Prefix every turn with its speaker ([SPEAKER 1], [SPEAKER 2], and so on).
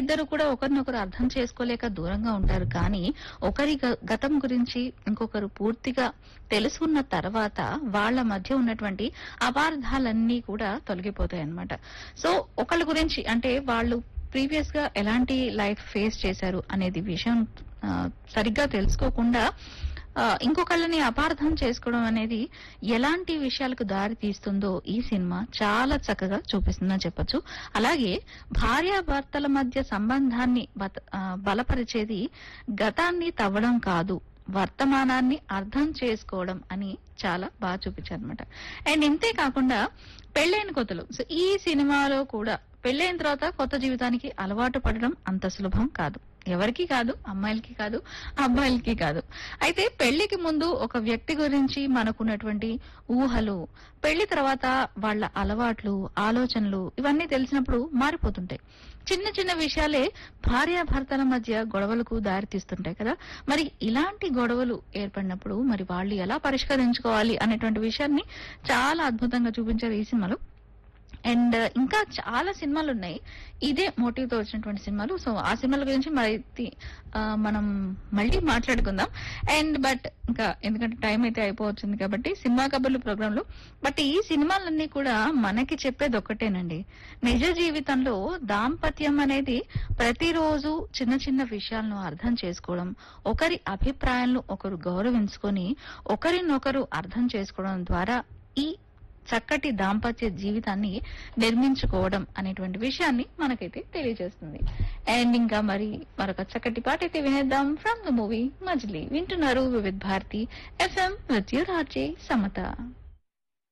[SPEAKER 1] ఇద్దరు కూడా ఒకరినొకరు అర్థం చేసుకోలేక దూరంగా ఉంటారు కానీ ఒకరి గ- గతం గురించి ఇంకొకరు పూర్తిగా తెలుసుకున్న తర్వాత వాళ్ళ మధ్య ఉన్నటువంటి అపార్థాలన్నీ కూడా తొలగిపోతాయి అన్నమాట సో ఒకళ్ళ గురించి అంటే వాళ్ళు ప్రీవియస్ గా ఎలాంటి లైఫ్ ఫేస్ చేశారు అనేది విషయం ఆ, సరిగ్గా తెలుసుకోకుండా ఆ, ఇంకొకళ్ళని అపార్థం చేసుకోవడం అనేది ఎలాంటి విషయాలకు దారి తీస్తుందో ఈ సినిమా చాలా చక్కగా చూపిస్తుందని చెప్పొచ్చు అలాగే భార్యాభర్తల మధ్య సంబంధాన్ని బత- ఆ, బలపరిచేది గతాన్ని తవ్వడం కాదు వర్తమానాన్ని అర్థం చేసుకోవడం అని చాలా బాగా చూపించారు అనమాట అండ్ ఇంతే కాకుండా పెళ్ళైన కొత్తలు సో ఈ సినిమాలో కూడా పెళ్ళైన తర్వాత కొత్త జీవితానికి అలవాటు పడడం అంత సులభం కాదు ఎవరికి కాదు అమ్మాయిలకి కాదు అబ్బాయిలకి కాదు అయితే పెళ్లికి ముందు ఒక వ్యక్తి గురించి మనకున్నటువంటి ఊహలు పెళ్లి తర్వాత వాళ్ళ అలవాట్లు ఆలోచనలు ఇవన్నీ తెలిసినప్పుడు మారిపోతుంటాయి చిన్న చిన్న విషయాలే భార్యాభర్తల మధ్య గొడవలకు దారితీస్తుంటాయి కదా మరి ఇలాంటి గొడవలు ఏర్పడినప్పుడు మరి వాళ్ళు ఎలా పరిష్కరించుకోవాలి అనేటువంటి విషయాన్ని చాలా అద్భుతంగా చూపించారు ఈ సినిమాలో అండ్ ఇంకా చాలా సినిమాలు ఉన్నాయి ఇదే మోటివ్ తో వచ్చినటువంటి సినిమాలు సో ఆ సినిమాల గురించి మరి తి- ఆ, మనం మళ్ళీ మాట్లాడుకుందాం అండ్ బట్ ఇంకా ఎందుకంటే టైం అయితే అయిపోవచ్చింది కాబట్టి సినిమా కబుర్లు ప్రోగ్రామ్ లో బట్ ఈ సినిమాలన్నీ కూడా మనకి చెప్పేది ఒక్కటేనండి నిజ జీవితంలో దాంపత్యం అనేది ప్రతిరోజు చిన్న చిన్న విషయాలను అర్థం చేసుకోవడం ఒకరి అభిప్రాయాలను ఒకరు గౌరవించుకొని ఒకరినొకరు అర్థం చేసుకోవడం ద్వారా ఈ చక్కటి దాంపత్య జీవితాన్ని నిర్మించుకోవడం అనేటువంటి విషయాన్ని మనకైతే తెలియజేస్తుంది అండ్ ఇంకా మరి మరొక చక్కటి పాట అయితే వినేద్దాం ఫ్రమ్ ద మూవీ మజిలీ వింటున్నారు Vividh Bharati FM with your RJ Samata